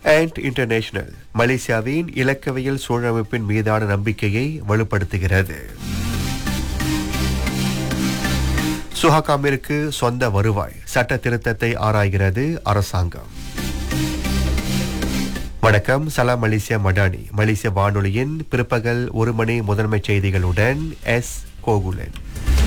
and international மலேசியாவின் இலக்கவியல் சூழமைப்பின் மீதான நம்பிக்கையை வலுப்படுத்துகிறது சுஹாகாமிற்கு சொந்த வருவாய் சட்ட திருத்தத்தை ஆராய்கிறது அரசாங்கம் வணக்கம் சலாம் மலேசியா மடானி மலேசிய வானொலியின் பிற்பகல் ஒரு மணி முதன்மை செய்திகளுடன் எஸ் கோகுலன்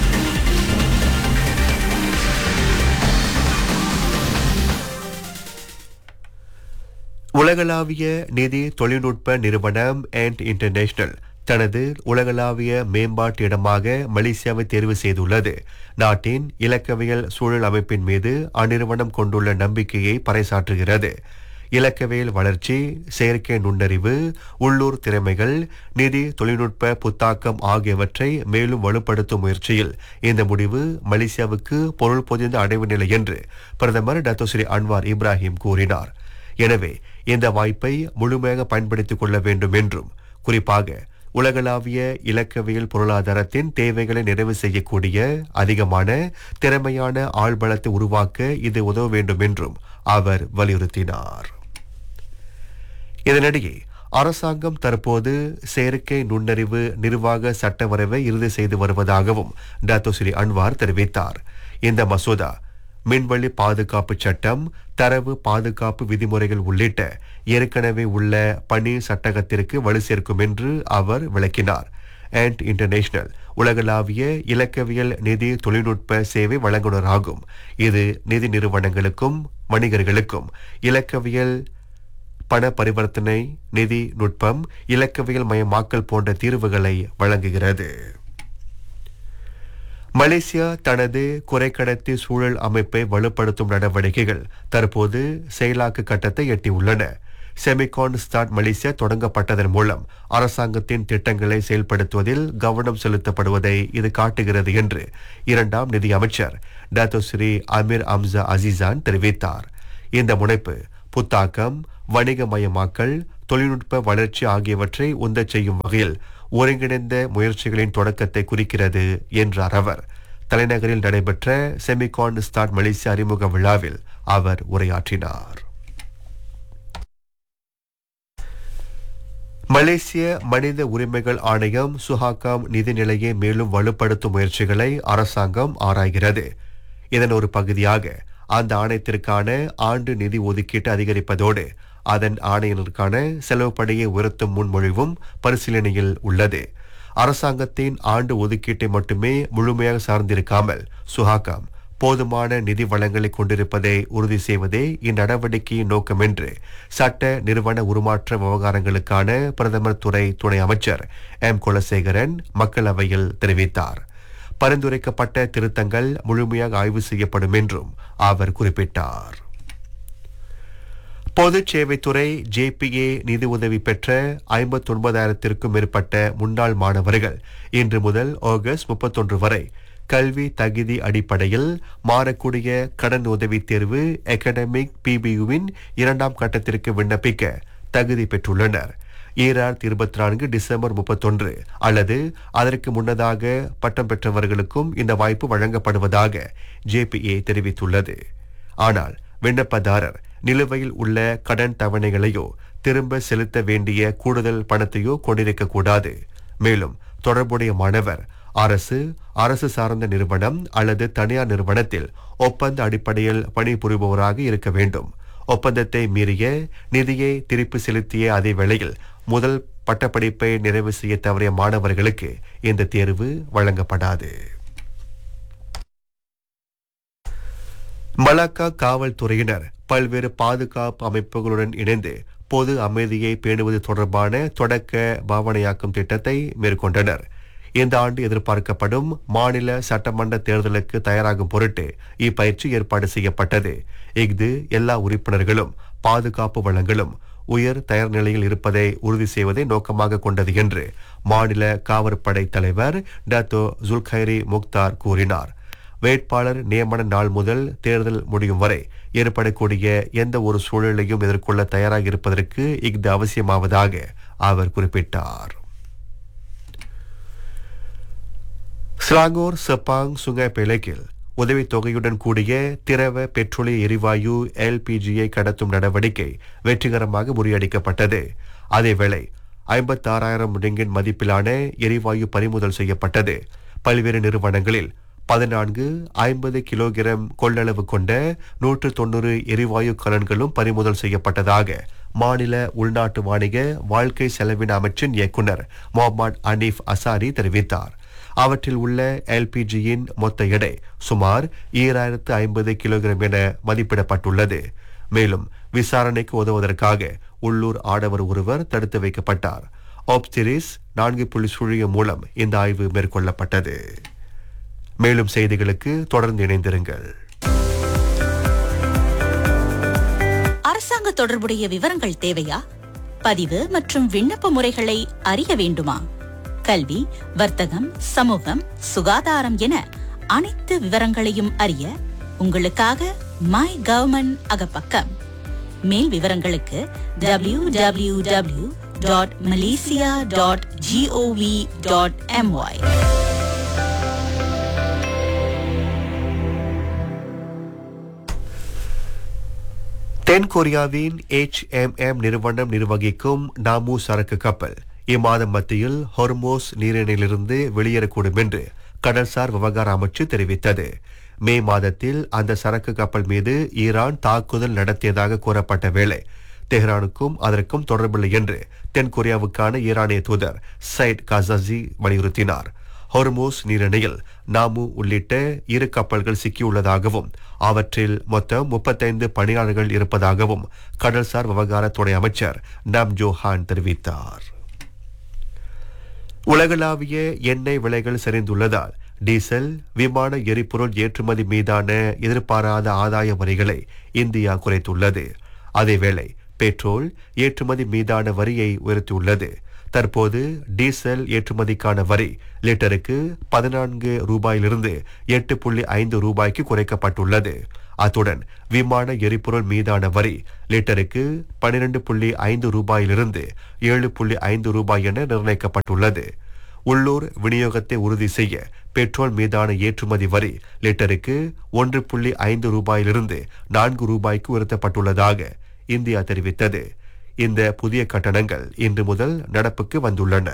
உலகளாவிய நிதி தொழில்நுட்ப நிறுவனம் அண்ட் இன்டர்நேஷனல் தனது உலகளாவிய மேம்பாட்டு இடமாக மலேசியாவை தேர்வு செய்துள்ளது நாட்டின் இலக்கவியல் சூழல் அமைப்பின் மீது அந்நிறுவனம் கொண்டுள்ள நம்பிக்கையை பறைசாற்றுகிறது இலக்கவியல் வளர்ச்சி செயற்கை நுண்ணறிவு உள்ளூர் திறமைகள் நிதி தொழில்நுட்ப புத்தாக்கம் ஆகியவற்றை மேலும் வலுப்படுத்தும் முயற்சியில் இந்த முடிவு மலேசியாவுக்கு பொருள் பொதிந்த அடைவு நிலை என்று பிரதமர் டத்தோ ஸ்ரீ அன்வார் இப்ராஹிம் கூறினார் எனவே இந்த வாய்ப்பை முழுமையாக பயன்படுத்திக் கொள்ள வேண்டும் என்றும் குறிப்பாக உலகளாவிய இலக்கவியல் பொருளாதாரத்தின் தேவைகளை நிறைவு செய்யக்கூடிய அதிகமான திறமையான ஆள்பலத்தை உருவாக்க இது உதவ வேண்டும் என்றும் அவர் வலியுறுத்தினார் இதனிடையே அரசாங்கம் தற்போது செயற்கை நுண்ணறிவு நிர்வாக சட்ட வரைவை இறுதி செய்து வருவதாகவும் டாத்தோ ஸ்ரீ அன்வார் தெரிவித்தார் இந்த மசோதா மின்வழி பாதுகாப்பு சட்டம் தரவு பாதுகாப்பு விதிமுறைகள் உள்ளிட்ட ஏற்கனவே உள்ள பணி சட்டகத்திற்கு வலு சேர்க்கும் என்று அவர் விளக்கினார் அண்ட் இன்டர்நேஷனல் உலகளாவிய இலக்கவியல் நிதி தொழில்நுட்ப சேவை வழங்குனராகும் இது நிதி நிறுவனங்களுக்கும் வணிகர்களுக்கும் இலக்கவியல் பண பரிவர்த்தனை நிதி நுட்பம் இலக்கவியல் மயமாக்கல் போன்ற தீர்வுகளை வழங்குகிறது மலேசியா தனது குறைக்கடத்தி சூழல் அமைப்பை வலுப்படுத்தும் நடவடிக்கைகள் தற்போது செயலாக்க கட்டத்தை எட்டியுள்ளன செமிகான் ஸ்டார்ட் மலேசியா தொடங்கப்பட்டதன் மூலம் அரசாங்கத்தின் திட்டங்களை செயல்படுத்துவதில் கவனம் செலுத்தப்படுவதை இது காட்டுகிறது என்று இரண்டாம் நிதி அமைச்சர் டாத்தோ ஸ்ரீ அமீர் அம்சா அசிசான் தெரிவித்தார் இந்த முனைப்பு புத்தாக்கம் வணிகமயமாக்கல் தொழில்நுட்ப வளர்ச்சி ஆகியவற்றை உந்தச் செய்யும் வகையில் ஒருங்கிணைந்த முயற்சிகளின் தொடக்கத்தை குறிக்கிறது என்றார் அவர் தலைநகரில் நடைபெற்ற செமிகான் ஸ்டார்ட் மலேசியா அறிமுக விழாவில் அவர் உரையாற்றினார் மலேசிய மனித உரிமைகள் ஆணையம் சுஹாகாம் நிதிநிலையை மேலும் வலுப்படுத்தும் முயற்சிகளை அரசாங்கம் ஆராய்கிறது இதன் ஒரு பகுதியாக அந்த ஆணையத்திற்கான ஆண்டு நிதி ஒதுக்கீட்டு அதிகரிப்பதோடு அதன் ஆணையத்திற்கான செலவுப்படியை உயர்த்தும் முன்மொழிவும் பரிசீலனையில் உள்ளது அரசாங்கத்தின் ஆண்டு ஒதுக்கீட்டை மட்டுமே முழுமையாக சார்ந்திருக்காமல் சுஹாகாம் போதுமான நிதி வளங்களை கொண்டிருப்பதை உறுதி செய்வதே இந்நடவடிக்கையின் நோக்கம் என்று சட்ட நிறுவன உருமாற்ற விவகாரங்களுக்கான பிரதமர் துறை துணை அமைச்சர் எம் குலசேகரன் மக்களவையில் தெரிவித்தார் பரிந்துரைக்கப்பட்ட திருத்தங்கள் முழுமையாக ஆய்வு செய்யப்படும் என்றும் அவர் குறிப்பிட்டார் பொது சேவைத்துறை ஜேபிஏ நிதி உதவி பெற்ற ஐம்பத்தி ஒன்பதாயிரத்திற்கும் மேற்பட்ட முன்னாள் மாணவர்கள் இன்று முதல் ஆகஸ்ட் முப்பத்தொன்று வரை கல்வி தகுதி அடிப்படையில் மாறக்கூடிய கடன் உதவி தேர்வு அகாடமிக் பிபியுவின் இரண்டாம் கட்டத்திற்கு விண்ணப்பிக்க தகுதி பெற்றுள்ளனர் ஈராயிரத்தி இருபத்தி நான்கு டிசம்பர் முப்பத்தொன்று அல்லது அதற்கு முன்னதாக பட்டம் பெற்றவர்களுக்கும் இந்த வாய்ப்பு வழங்கப்படுவதாக ஜேபிஏ தெரிவித்துள்ளது ஆனால் விண்ணப்பதாரர் நிலுவையில் உள்ள கடன் தவணைகளையோ திரும்ப செலுத்த வேண்டிய கூடுதல் பணத்தையோ கொண்டிருக்க கூடாது மேலும் தொடர்புடைய மாணவர் அரசு அரசு சார்ந்த நிறுவனம் அல்லது தனியார் நிறுவனத்தில் ஒப்பந்த அடிப்படையில் பணிபுரிபவராக இருக்க வேண்டும் ஒப்பந்தத்தை மீறிய நிதியை திருப்பி செலுத்திய அதே வேளையில் முதல் பட்டப்படிப்பை நிறைவு செய்ய தவறிய மாணவர்களுக்கு இந்த தேர்வு வழங்கப்படாது மலாக்கா காவல்துறையினர் பல்வேறு பாதுகாப்பு அமைப்புகளுடன் இணைந்து பொது அமைதியை பேணுவது தொடர்பான தொடக்க பாவனையாக்கும் திட்டத்தை மேற்கொண்டனர் இந்த ஆண்டு எதிர்பார்க்கப்படும் மாநில சட்டமன்ற தேர்தலுக்கு தயாராகும் பொருட்டு இப்பயிற்சி ஏற்பாடு செய்யப்பட்டது இஃது எல்லா உறுப்பினர்களும் பாதுகாப்பு வளங்களும் உயர் தயார் நிலையில் இருப்பதை உறுதி செய்வதை நோக்கமாக கொண்டது என்று மாநில காவற்படை தலைவர் டாத்தோ ஜுல்கைரி முக்தார் கூறினார் வேட்பாளர் நியமன நாள் முதல் தேர்தல் முடியும் வரை ஏற்படக்கூடிய எந்த ஒரு சூழலையும் எதிர்கொள்ள தயாராக இருப்பதற்கு இஃது அவசியமாவதாக அவர் குறிப்பிட்டார் ஸ்லாங்கோர் செப்பாங் சுங்கை பிழைக்கில் உதவித்தொகையுடன் கூடிய திரவ பெட்ரோலிய எரிவாயு எல்பிஜியை கடத்தும் நடவடிக்கை வெற்றிகரமாக முறியடிக்கப்பட்டது அதேவேளை ஐம்பத்தாறாயிரம் ரிங்கின் மதிப்பிலான எரிவாயு பறிமுதல் செய்யப்பட்டது பல்வேறு நிறுவனங்களில் பதினான்கு ஐம்பது கிலோகிராம் கொள்ளளவு கொண்ட நூற்று தொண்ணூறு எரிவாயு கலன்களும் பறிமுதல் செய்யப்பட்டதாக மாநில உள்நாட்டு வாணிக வாழ்க்கை செலவின அமைச்சின் இயக்குனர் முகமது அனீஃப் அசாரி தெரிவித்தார் அவற்றில் உள்ள எல்பிஜியின் மொத்த எடை சுமார் ஈராயிரத்து ஐம்பது கிலோகிராம் என மதிப்பிடப்பட்டுள்ளது மேலும் விசாரணைக்கு உதவுவதற்காக உள்ளூர் ஆடவர் ஒருவர் தடுத்து வைக்கப்பட்டார் ஆப்ஸ்டிரிஸ் நான்கு புள்ளி சுழியம் மூலம் இந்த ஆய்வு மேற்கொள்ளப்பட்டது மேலும் செய்திகளுக்கு தொடர்ந்து இணைந்திருங்கள் அரசாங்க தொடர்புடைய விவரங்கள் தேவையா பதிவு மற்றும் விண்ணப்ப முறைகளை அறிய வேண்டுமா கல்வி வர்த்தகம் சமூகம் சுகாதாரம் என அனைத்து விவரங்களையும் அறிய உங்களுக்காக மை கவர்மெண்ட் அகப்பக்கம் மேல் விவரங்களுக்கு W W W dot Malaysia dot GOV dot MY தென் கொரியாவின் HMM நிறுவனம் நிர்வகிக்கும் நாமு சரக்கு கப்பல் இம்மாதம் மத்தியில் ஹொர்மோஸ் நீரிணையிலிருந்து வெளியேறக்கூடும் என்று கடல்சார் விவகார அமைச்சு தெரிவித்தது மே மாதத்தில் அந்த சரக்கு கப்பல் மீது ஈரான் தாக்குதல் நடத்தியதாக கூறப்பட்ட வேளை தெஹ்ரானுக்கும் அதற்கும் தொடர்பில்லை என்று தென் கொரியாவுக்கான ஈரானிய தூதர் சைட் கசாசி வலியுறுத்தினார் ஹொர்மோஸ் நீரிணையில் நாமு உள்ளிட்ட இரு கப்பல்கள் சிக்கியுள்ளதாகவும் அவற்றில் மொத்தம் முப்பத்தைந்து பணியாளர்கள் இருப்பதாகவும் கடல்சார் விவகார துணை அமைச்சர் நாம் ஜோஹான் தெரிவித்தார் உலகளாவிய எண்ணெய் விலைகள் சரிந்துள்ளதால் டீசல் விமான எரிபொருள் ஏற்றுமதி மீதான எதிர்பாராத ஆதாய வரிகளை இந்தியா குறைத்துள்ளது அதேவேளை பெட்ரோல் ஏற்றுமதி மீதான வரியை உயர்த்தியுள்ளது தற்போது டீசல் ஏற்றுமதிக்கான வரி லிட்டருக்கு பதினான்கு ரூபாயிலிருந்து எட்டு புள்ளி ஐந்து ரூபாய்க்கு குறைக்கப்பட்டுள்ளது அத்துடன் விமான எரிபொருள் மீதான வரி லிட்டருக்கு பனிரெண்டு புள்ளி ஐந்து ரூபாயிலிருந்து ஏழு புள்ளி ஐந்து ரூபாய் என நிர்ணயிக்கப்பட்டுள்ளது உள்ளூர் விநியோகத்தை உறுதி செய்ய பெட்ரோல் மீதான ஏற்றுமதி வரி லிட்டருக்கு ஒன்று புள்ளி ஐந்து ரூபாயிலிருந்து நான்கு ரூபாய்க்கு உயர்த்தப்பட்டுள்ளதாக இந்தியா தெரிவித்தது இந்த புதிய கட்டணங்கள் இன்று முதல் நடப்புக்கு வந்துள்ளன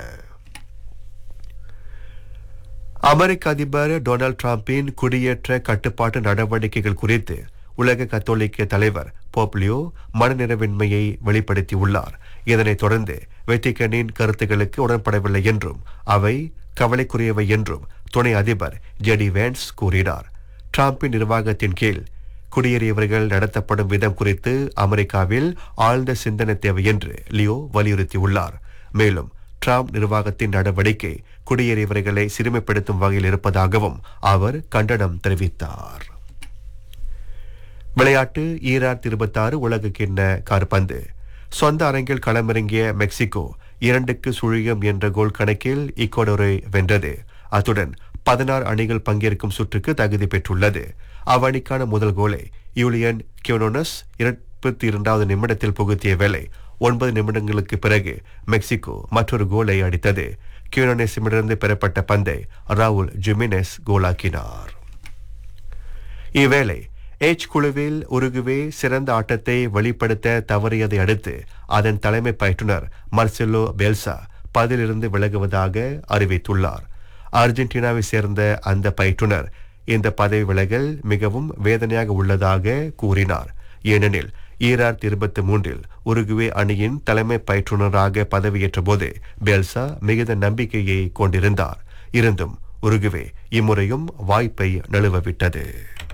அமெரிக்க அதிபர் டொனால்ட் டிரம்பின் குடியேற்ற கட்டுப்பாட்டு நடவடிக்கைகள் குறித்து உலக கத்தோலிக்க தலைவர் போப்லியோ மனநிறைவின்மையை வெளிப்படுத்தியுள்ளார் இதனைத் தொடர்ந்து வெட்டிக்கனின் கருத்துக்களுக்கு உடன்படவில்லை என்றும் அவை கவலைக்குரியவை என்றும் துணை அதிபர் ஜெடி வேன்ஸ் கூறினார் டிரம்பின் நிர்வாகத்தின் கீழ் குடியேறியவர்கள் நடத்தப்படும் விதம் குறித்து அமெரிக்காவில் ஆழ்ந்த சிந்தனை தேவை என்று லியோ வலியுறுத்தியுள்ளார் மேலும் டிரம்ப் நிர்வாகத்தின் நடவடிக்கை குடியேறியவர்களை சிறுமைப்படுத்தும் வகையில் இருப்பதாகவும் அவர் கண்டனம் தெரிவித்தார் விளையாட்டு ஈராயிரத்தி இருபத்தாறு உலக கிண்ண கார்பந்து சொந்த அரங்கில் களமிறங்கிய மெக்சிகோ இரண்டுக்கு சுழியம் என்ற கோல் கணக்கில் ஈக்குவடோரை வென்றது அத்துடன் பதினாறு அணிகள் பங்கேற்கும் சுற்றுக்கு தகுதி பெற்றுள்ளது அவ்வணிக்கான முதல் கோலை யூலியன் கியோனோனஸ் இருபத்தி இரண்டாவது நிமிடத்தில் புகுத்திய வேளை ஒன்பது நிமிடங்களுக்கு பிறகு மெக்சிகோ மற்றொரு கோலை அடித்தது கியோனோனஸிடமிருந்து பெறப்பட்ட பந்தை ராகுல் ஜிமினெஸ் கோலாக்கினார் இவ்வேளை எச் குழுவில் உருகுவே சிறந்த ஆட்டத்தை வெளிப்படுத்த தவறியதை அடுத்து அதன் தலைமை பயிற்றுனர் மர்செலோ பெல்சா பதிலிருந்து விலகுவதாக அறிவித்துள்ளார் அர்ஜென்டினாவை சேர்ந்த அந்த பயிற்றுனர் இந்த பதவி விலகல் மிகவும் வேதனையாக உள்ளதாக கூறினார் ஏனெனில் ஈராயிரத்தி இருபத்தி மூன்றில் உருகுவே அணியின் தலைமை பயிற்றுனராக பதவியேற்ற போது பெல்சா மிகுந்த நம்பிக்கையை கொண்டிருந்தார் இருந்தும் உருகுவே இம்முறையும் வாய்ப்பை நழுவவிட்டது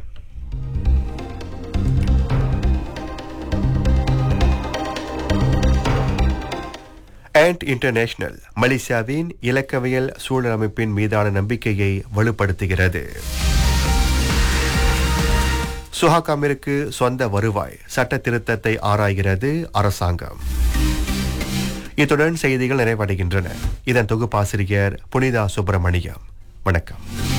அண்ட் இன்டர்நேஷனல் மலேசியாவின் இலக்கவியல் சூழல் அமைப்பின் மீதான நம்பிக்கையை வலுப்படுத்துகிறது சுஹாகாமிற்கு சொந்த வருவாய் சட்ட திருத்தத்தை ஆராய்கிறது அரசாங்கம் இத்துடன் செய்திகள் நிறைவடைகின்றன இதன் தொகுப்பாசிரியர் புனிதா சுப்பிரமணியம் வணக்கம்